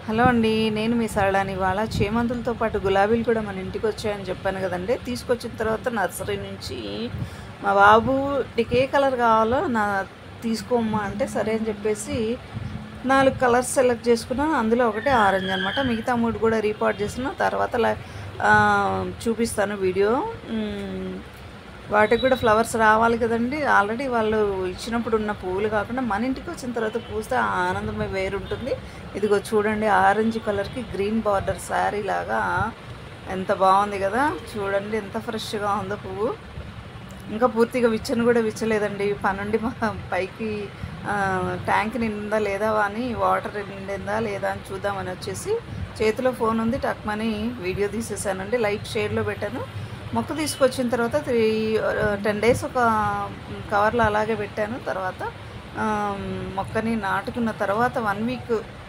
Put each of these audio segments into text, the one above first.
Hello అండి నేను మీ సరళాని ఇవాళ చేమంతులతో పాటు గులాబీలు కూడా మన ఇంటికి వచ్చాయని చెప్పాను కదండి తీసుకొచ్చిన తర్వాత నర్సరీ నుంచి మా బాబు నీకు ఏ కలర్ కావాలో నా తీసుకోమ్మా అంటే సరే అని చెప్పేసి నాలుగు కలర్స్ సెలెక్ట్ చేసుకున్నాను అందులో ఒకటి ఆరెంజ్ అనమాట మిగతా మూడు కూడా రీపార్ట్ చేసిన తర్వాత లా- ఆ, చూపిస్తాను వీడియో మ్, వాటికి కూడా ఫ్లవర్స్ రావాలి కదండి ఆల్రెడీ వాళ్ళు ఇచ్చినప్పుడు ఉన్న పువ్వులు కాకుండా మన ఇంటికి వచ్చిన తర్వాత పూస్తే ఆ ఆనందమే వేరుంటుంది ఇదిగో చూడండి ఆరెంజ్ కలర్కి గ్రీన్ బార్డర్ శారీ లాగా ఎంత బాగుంది కదా చూడండి ఎంత ఫ్రెష్గా ఉందో పువ్వు ఇంకా పూర్తిగా విచ్చను కూడా విచ్చలేదండి పనుండి మా పైకి ఆ, ట్యాంక్ నిండిందా లేదా అని వాటర్ నిండిందా లేదా అని చూద్దామని వచ్చేసి చేతిలో ఫోన్ ఉంది టక్మని వీడియో తీసేసానండి లైట్ షేడ్లో పెట్టాను మొక్క తీసుకొచ్చిన తర్వాత త్రీ టెన్ డేస్ ఒక కవర్లో అలాగే పెట్టాను తర్వాత ఆ, మొక్కని నాటుకున్న తర్వాత వన్ వీక్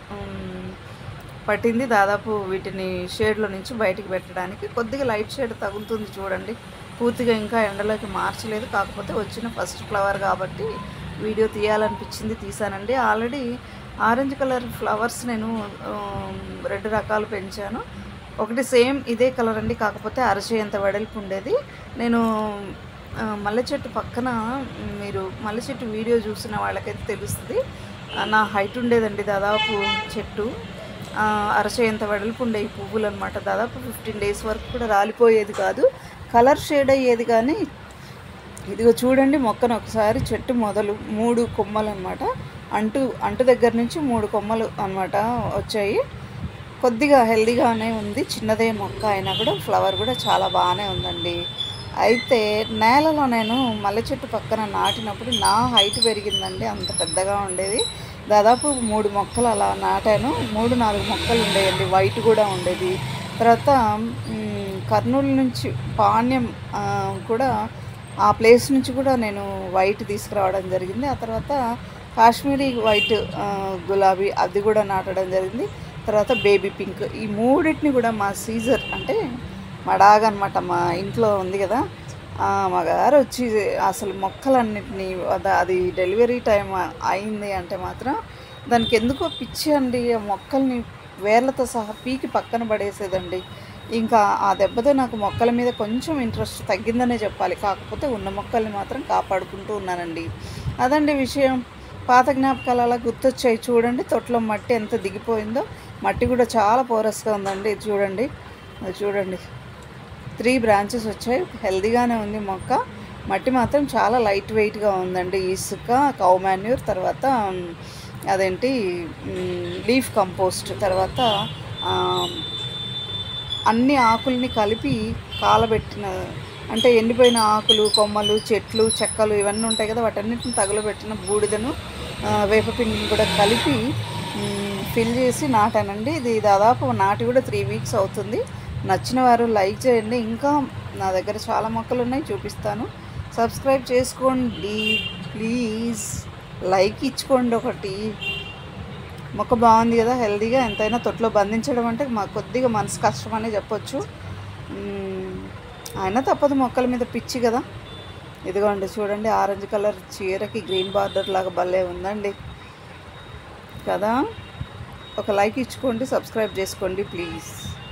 పట్టింది దాదాపు వీటిని షేడ్లో నుంచి బయటికి పెట్టడానికి కొద్దిగా లైట్ షేడ్ తగులుతుంది చూడండి పూర్తిగా ఇంకా ఎండలోకి మార్చలేదు కాకపోతే వచ్చిన ఫస్ట్ ఫ్లవర్ కాబట్టి వీడియో తీయాలనిపించింది తీసానండి ఆల్రెడీ ఆరెంజ్ కలర్ ఫ్లవర్స్ నేను రెండు రకాలు పెంచాను ఒకటి సేమ్ ఇదే కలర్ అండి కాకపోతే అరచేయంత వెడల్పు ఉండేది నేను ఆ, మల్లె చెట్టు పక్కన మీరు మల్లె చెట్టు వీడియో చూసిన వాళ్ళకైతే తెలుస్తుంది ఆ, నా హైట్ ఉండేదండి దాదాపు చెట్టు ఆ, అరచేయంత వెడల్పు ఉండే ఈ పువ్వులు అనమాట దాదాపు ఫిఫ్టీన్ డేస్ వరకు కూడా రాలిపోయేది కాదు కలర్ షేడ్ అయ్యేది కానీ ఇదిగో చూడండి మొక్కను ఒకసారి చెట్టు మొదలు మూడు కొమ్మలు అనమాట అంటు అంటు దగ్గర నుంచి మూడు కొమ్మలు అనమాట వచ్చాయి కొద్దిగా హెల్దీగానే ఉంది చిన్నదే మొక్క అయినా కూడా ఫ్లవర్ కూడా చాలా బాగానే ఉందండి అయితే నేలలో నేను మల్లె చెట్టు పక్కన నాటినప్పుడు నా హైట్ పెరిగిందండి అంత పెద్దగా ఉండేది దాదాపు మూడు మొక్కలు అలా నాటాను మూడు నాలుగు మొక్కలు ఉండేయండి వైట్ కూడా ఉండేది తర్వాత మ్, కర్నూలు నుంచి పాణ్యం ఆ, కూడా ఆ ప్లేస్ నుంచి కూడా నేను వైట్ తీసుకురావడం జరిగింది ఆ తర్వాత కాశ్మీరీ వైట్ ఆ, గులాబీ అది కూడా నాటడం జరిగింది తర్వాత బేబీ పింక్ ఈ మూడింటిని కూడా మా సీజర్ అంటే మా డాగ్ అనమాట మా ఇంట్లో ఉంది కదా ఆ, మా గారు వచ్చి అసలు మొక్కలన్నిటినీ అద- అది డెలివరీ టైం అయింది అంటే మాత్రం దానికి ఎందుకో పిచ్చి అండి ఆ మొక్కల్ని వేర్లతో సహా పీకి పక్కన పడేసేదండి ఇంకా ఆ దెబ్బతో నాకు మొక్కల మీద కొంచెం ఇంట్రెస్ట్ తగ్గిందనే చెప్పాలి కాకపోతే ఉన్న మొక్కల్ని మాత్రం కాపాడుకుంటూ ఉన్నానండి అదండి విషయం పాత జ్ఞాపకాలు అలా గుర్తొచ్చాయి చూడండి తొట్లో మట్టి ఎంత దిగిపోయిందో మట్టి కూడా చాలా పోరస్గా ఉందండి ఇది చూడండి అది చూడండి త్రీ బ్రాంచెస్ వచ్చాయి హెల్దీగానే ఉంది మొక్క మట్టి మాత్రం చాలా లైట్ వెయిట్గా ఉందండి ఇసుక కౌ మాన్యూర్ తర్వాత మ్, అదేంటి లీఫ్ కంపోస్ట్ తర్వాత ఆ, అన్ని ఆకుల్ని కలిపి కాలబెట్టిన అంటే ఎండిపోయిన ఆకులు కొమ్మలు చెట్లు చెక్కలు ఇవన్నీ ఉంటాయి కదా వాటన్నిటిని తగులబెట్టిన బూడిదను ఆ, వేపపిండిని కూడా కలిపి మ్, ఫిల్ చేసి నాటానండి ఇది దాదాపు నాటి కూడా త్రీ వీక్స్ అవుతుంది నచ్చిన వారు లైక్ చేయండి ఇంకా నా దగ్గర చాలా మొక్కలు ఉన్నాయి చూపిస్తాను సబ్స్క్రైబ్ చేసుకోండి ప్లీజ్ లైక్ ఇచ్చుకోండి ఒకటి మొక్క బాగుంది కదా హెల్దీగా ఎంతైనా తొట్లో బంధించడం అంటే మాకు కొద్దిగా మనసు కష్టమనే చెప్పొచ్చు మ్మ్. అయినా తప్పదు మొక్కల మీద పిచ్చి కదా ఇదిగోండి చూడండి ఆరెంజ్ కలర్ చీరకి గ్రీన్ బార్డర్ లాగా భలే ఉందండి కదా ఒక లైక్ ఇచ్చుకోండి సబ్స్క్రైబ్ చేసుకోండి ప్లీజ్